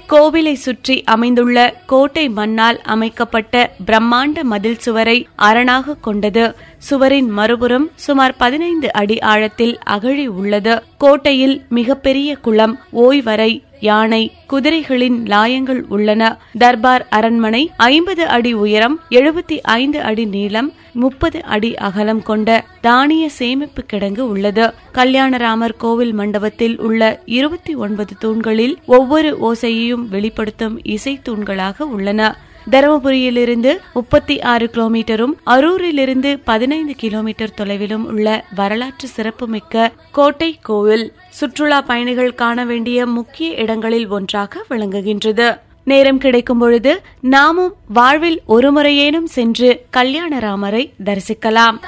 கோவிலை சுற்றி அமைந்துள்ள கோட்டை மண்ணால் அமைக்கப்பட்ட பிரம்மாண்ட மதில் சுவரை அரணாக கொண்டது சுவரின் மறுபுறம் சுமார் பதினைந்து அடி ஆழத்தில் அகழி உள்ளது கோட்டையில் மிகப்பெரிய குளம் ஓய்வறை யானை குதிரைகளின் லாயங்கள் உள்ளன தர்பார் அரண்மனை ஐம்பது அடி உயரம் எழுபத்தி ஐந்து அடி நீளம் முப்பது அடி அகலம் கொண்ட தானிய சேமிப்பு கிடங்கு உள்ளது கல்யாணராமர் கோவில் மண்டபத்தில் உள்ள இருபத்தி ஒன்பது தூண்களில் ஒவ்வொரு ஓசையையும் வெளிப்படுத்தும் இசை தூண்களாக உள்ளன தருமபுரியிலிருந்து முப்பத்தி ஆறு கிலோமீட்டரும் அரூரிலிருந்து பதினைந்து கிலோமீட்டர் தொலைவிலும் உள்ள வரலாற்று சிறப்புமிக்க கோட்டை கோவில் சுற்றுலா பயணிகள் காண வேண்டிய முக்கிய இடங்களில் ஒன்றாக விளங்குகின்றது நேரம் கிடைக்கும் பொழுது நாமும் வாழ்வில் ஒருமுறையேனும் சென்று கல்யாணராமரை தரிசிக்கலாம்